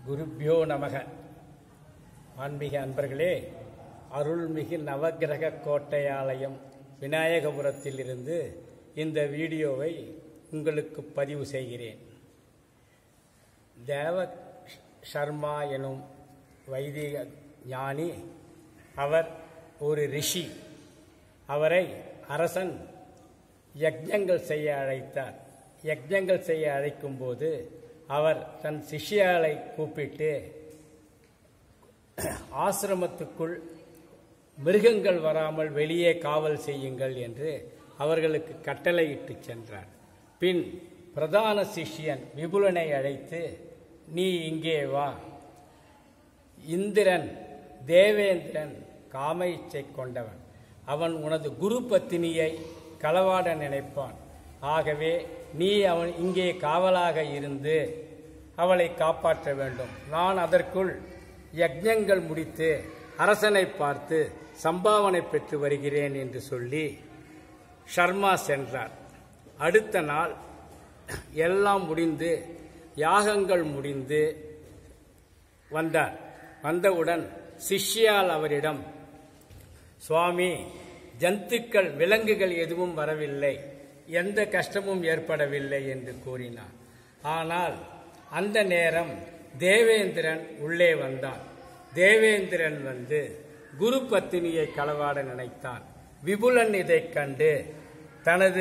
குருப்பியோ நமக ஆன்மீக அன்பர்களே அருள்மிகு நவக்கிரக கோட்டை ஆலயம் விநாயகபுரத்திலிருந்து இந்த வீடியோவை உங்களுக்கு பதிவு செய்கிறேன் தேவ சர்மா எனும் வைதிக ஞானி அவர் ஒரு ரிஷி அவரை அரசன் யஜ்ஞங்கள் செய்ய அழைத்தார் யஜ்ஞங்கள் செய்ய அழைக்கும்போது அவர் தன் சிஷ்யாலை கூப்பிட்டு ஆசிரமத்துக்குள் மிருகங்கள் வராமல் வெளியே காவல் செய்யுங்கள் என்று அவர்களுக்கு கட்டளையிட்டு சென்றார் பின் பிரதான சிஷ்யன் விபுலனை அழைத்து நீ இங்கே வா இந்திரன் தேவேந்திரன் காம இச்சை கொண்டவன் அவன் உனது குரு பத்தினியை களவாட நினைப்பான் ஆகவே நீ அவன் இங்கே காவலாக இருந்து அவளை காப்பாற்ற வேண்டும் நான் அதற்குள் யஜ்ஞங்கள் முடித்து அரசனை பார்த்து சம்பாவனை பெற்று வருகிறேன் என்று சொல்லி ஷர்மா சென்றார் அடுத்த நாள் எல்லாம் முடிந்து யாகங்கள் முடிந்து வந்தார் வந்தவுடன் சிஷ்யால் அவரிடம் சுவாமி ஜந்துக்கள் விலங்குகள் எதுவும் வரவில்லை எந்த கஷ்டமும் ஏற்படவில்லை என்று கூறினார் ஆனால் அந்த நேரம் தேவேந்திரன் உள்ளே வந்தான் தேவேந்திரன் வந்து குரு பத்தினியை களவாட நினைத்தான் விபுலன் இதைக் கண்டு தனது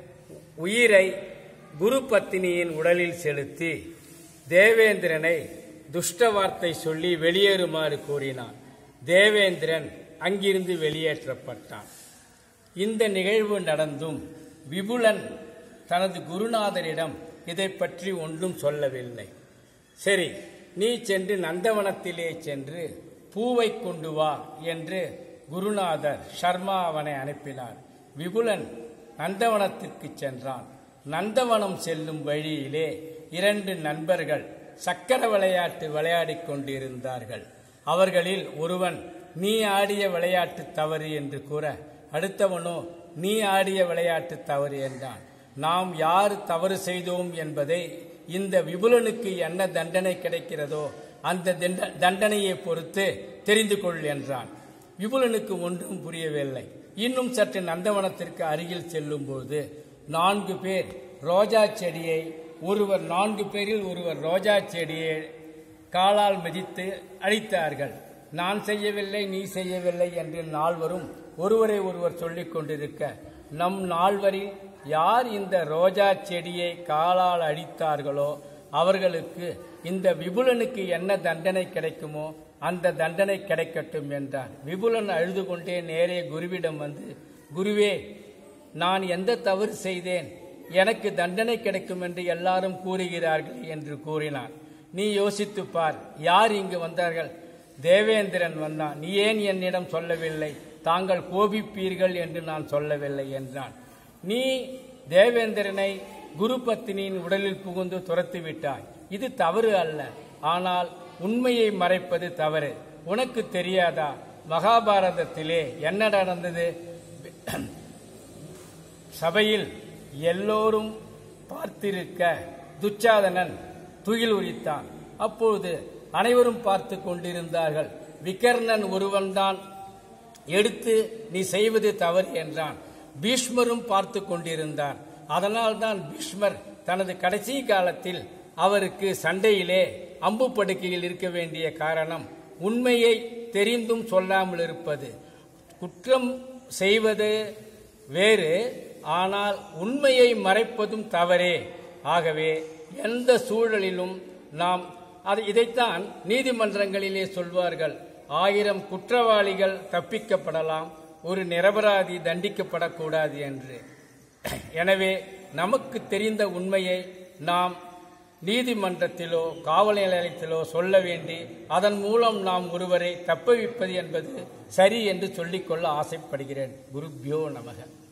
உயிரை குரு பத்தினியின் உடலில் செலுத்தி தேவேந்திரனை துஷ்ட வார்த்தை சொல்லி வெளியேறுமாறு கூறினான் தேவேந்திரன் அங்கிருந்து வெளியேற்றப்பட்டான் இந்த நிகழ்வு நடந்தும் விபுலன் தனது குருநாதரிடம் இதை பற்றி ஒன்றும் சொல்லவில்லை சரி நீ சென்று நந்தவனத்திலே சென்று பூவை கொண்டு வா என்று குருநாதர் ஷர்மா அவனை அனுப்பினார் விபுலன் நந்தவனத்திற்கு சென்றான் நந்தவனம் செல்லும் வழியிலே இரண்டு நண்பர்கள் சக்கர விளையாட்டு விளையாடிக் கொண்டிருந்தார்கள் அவர்களில் ஒருவன் நீ ஆடிய விளையாட்டு தவறு என்று கூற அடுத்தவனோ நீ ஆடிய விளையாட்டு தவறு என்றான் நாம் யார் தவறு செய்தோம் என்பதை இந்த விபுலனுக்கு என்ன தண்டனை கிடைக்கிறதோ அந்த தண்ட- தண்டனையை பொறுத்து தெரிந்து கொள் என்றான் விபுலனுக்கு ஒன்றும் புரியவில்லை இன்னும் சற்று நந்தவனத்திற்கு அருகில் செல்லும்போது நான்கு பேர் ரோஜா செடியை ஒருவர் நான்கு பேரில் ஒருவர் ரோஜா செடியை காலால் மிதித்து அழித்தார்கள் நான் செய்யவில்லை நீ செய்யவில்லை என்று நால்வரும் ஒருவரை ஒருவர் சொல்லிக் கொண்டிருக்க நம் நால்வரில் யார் இந்த ரோஜா செடியை காலால் அழித்தார்களோ அவர்களுக்கு இந்த விபுலனுக்கு என்ன தண்டனை கிடைக்குமோ அந்த தண்டனை கிடைக்கட்டும் என்றார் விபுலன் அழுது கொண்டே நேரே குருவிடம் வந்து குருவே நான் எந்த தவறு செய்தேன் எனக்கு தண்டனை கிடைக்கும் என்று எல்லாரும் கூறுகிறார்கள் என்று கூறினான் நீ யோசித்துப் பார் யார் இங்கு வந்தார்கள் தேவேந்திரன் வந்தான் நீ ஏன் என்னிடம் சொல்லவில்லை தாங்கள் கோபிப்பீர்கள் என்று நான் சொல்லவில்லை என்றான் நீ தேவேந்திரனை குரு பத்தினியின் உடலில் புகுந்து துரத்து விட்டாய் இது தவறு அல்ல ஆனால் உண்மையை மறைப்பது தவறு உனக்கு தெரியாதா மகாபாரதத்திலே என்ன நடந்தது சபையில் எல்லோரும் பார்த்திருக்க துச்சாதனன் துயில் உரித்தான் அப்பொழுது அனைவரும் பார்த்து கொண்டிருந்தார்கள் விகர்ணன் ஒருவன்தான் எடுத்து நீ செய்வது தவறு என்றான் பீஷ்மரும் பார்த்து கொண்டிருந்தார் அதனால்தான் பீஷ்மர் தனது கடைசி காலத்தில் அவருக்கு சண்டையிலே அம்பு படுக்கையில் இருக்க வேண்டிய காரணம் உண்மையை தெரிந்தும் சொல்லாமல் இருப்பது குற்றம் செய்வது வேறு ஆனால் உண்மையை மறைப்பதும் தவறே ஆகவே எந்த சூழலிலும் நாம் அது இதைத்தான் நீதிமன்றங்களிலே சொல்வார்கள் ஆயிரம் குற்றவாளிகள் தப்பிக்கப்படலாம் ஒரு நிரபராதி தண்டிக்கப்படக்கூடாது என்று எனவே நமக்கு தெரிந்த உண்மையை நாம் நீதிமன்றத்திலோ காவல் நிலையத்திலோ சொல்ல வேண்டி அதன் மூலம் நாம் ஒருவரை தப்புவிப்பது என்பது சரி என்று சொல்லிக்கொள்ள ஆசைப்படுகிறேன் குருப்யோ நமக